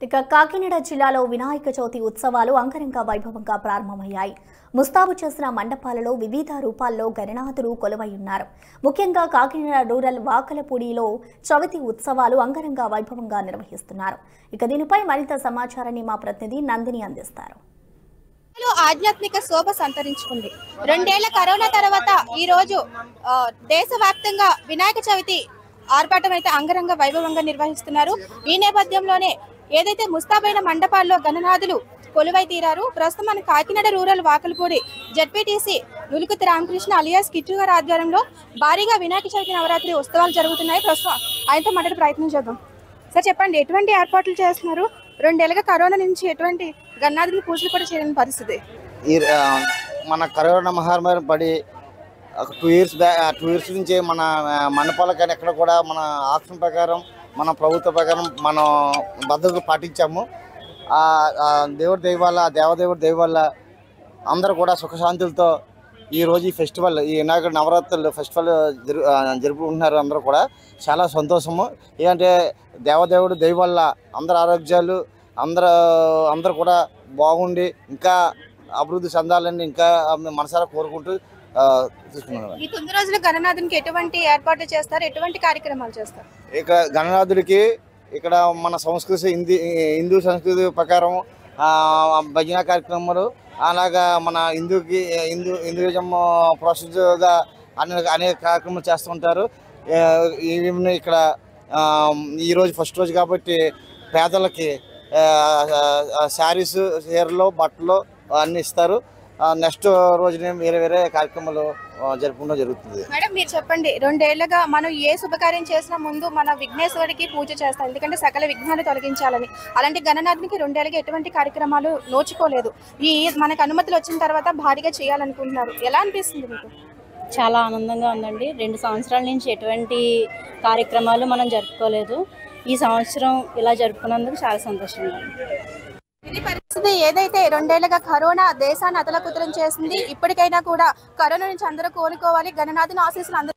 ఇక కాకినాడ జిల్లాలో వినాయక చవితి ఉత్సవాలు అంగరంగ వైభవంగా ప్రారంభమయ్యాయి ముస్తాబు చేసిన మండపాలలో వివిధ రూపాల్లో గణనాథులు కొలువై ఉన్నారు ముఖ్యంగా కాకినాడ రూరల్ వాకలపూడిలో చవితి ఉత్సవాలు అంగరంగ వైభవంగా నిర్వహిస్తున్నారు ఇక దీనిపై మరింత సమాచారాన్ని మా ప్రతినిధి నందిని అందిస్తారు లో ఆధ్యాత్మిక శోభ సంతరించుకుంది రెండేళ్ల కరోనా తర్వాత ఈ రోజు ఆ, దేశవ్యాప్తంగా వినాయక చవితి ఆర్భాటం అయితే అంగరంగ వైభవంగా నిర్వహిస్తున్నారు ఈ నేపథ్యంలోనే ఏదైతే ముస్తాబైన మండపాల్లో గణనాథులు కొలువై తీరారు ప్రస్తుతం మన Kakinada rural Vakalapudi ZPTC Nulukuthi Ramakrishna alias Kittu గారి ఆధ్వర్యంలో భారీగా వినాయక చవితి నవరాత్రి ఉత్సవాలు జరుగుతున్నాయి ప్రస్తుతం ఆయనతో మాట్లాడే ప్రయత్నం చేద్దాం సార్ చెప్పండి ఎటువంటి ఏర్పాట్లు చేస్తున్నారు రెండేళ్ళగా కరోనా నుంచి ఎటువంటి గన్నాథుని పూజలు కూడా చేయని పరిస్థితి ఈ ఆ, మన కరోనా మహమ్మారి పడి ఒక టూ ఇయర్స్ బ్యా టూ ఇయర్స్ నుంచి మన ఆ, మండపాల కానీ ఎక్కడ కూడా మన ఆప్షన్ ప్రకారం మన ప్రభుత్వ ప్రకారం మనం భద్రత పాటించాము ఆ ఆ దేవుడి దయ వల్ల ఆ దేవదేవుడి దయ వల్ల అందరూ కూడా సుఖశాంతులతో ఈ రోజు ఈ ఫెస్టివల్ ఈ వినాయక నవరాత్రులు ఫెస్టివల్ జరు ఆ, జరుపుకుంటున్నారు అందరూ కూడా చాలా సంతోషము ఏంటంటే దేవదేవుడు దయ వల్ల అందరి ఆరోగ్యాలు అందరూ అందరూ కూడా బాగుండి ఇంకా అభివృద్ధి చెందాలని ఇంకా మనసారా కోరుకుంటూ ఆ, తీసుకున్నాను ఈ తొమ్మిది రోజులు గణనాథునికి ఎటువంటి ఏర్పాట్లు చేస్తారు ఎటువంటి కార్యక్రమాలు చేస్తారు ఇక గణనాథుడికి ఇక్కడ మన సంస్కృతి హిందీ హిందూ సంస్కృతి ప్రకారం ఆ, భజన కార్యక్రమాలు అలాగా మన హిందూకి హిందూ హిందూయిజం ప్రొసీజర్గా అనేక అనేక కార్యక్రమాలు చేస్తుంటారు ఆ, ఈవెన్ ఇక్కడ ఆ, ఈరోజు ఫస్ట్ రోజు కాబట్టి పేదలకి శారీస్ చీరలు బట్టలు అన్నీ ఇస్తారు నెక్స్ట్ రోజునే వేరే వేరే కార్యక్రమాలు ఆ, జరుపుకోవడం జరుగుతుంది మేడం మీరు చెప్పండి రెండేళ్లుగా మనం ఏ శుభకార్యం చేసినా ముందు మన విఘ్నేశ్వరుడికి పూజ చేస్తాం ఎందుకంటే సకల విఘ్నాలు తొలగించాలని అలాంటి గణనాథునికి రెండేళ్ళకి ఎటువంటి కార్యక్రమాలు నోచుకోలేదు ఈ మనకు అనుమతులు వచ్చిన తర్వాత భారీగా చేయాలనుకుంటున్నారు ఎలా అనిపిస్తుంది మీకు చాలా ఆనందంగా ఉందండి రెండు సంవత్సరాల నుంచి ఎటువంటి కార్యక్రమాలు మనం జరుపుకోలేదు ఈ సంవత్సరం ఇలా జరుపుకున్నందుకు చాలా సంతోషంగా ఉంది ఇది పరిస్థితి ఏదైతే రెండేళ్లుగా కరోనా దేశాన్ని అతలకుతలం చేసింది ఇప్పటికైనా కూడా కరోనా నుంచి అందరూ కోలుకోవాలి గణనాథుని ఆశీస్సులు అందరూ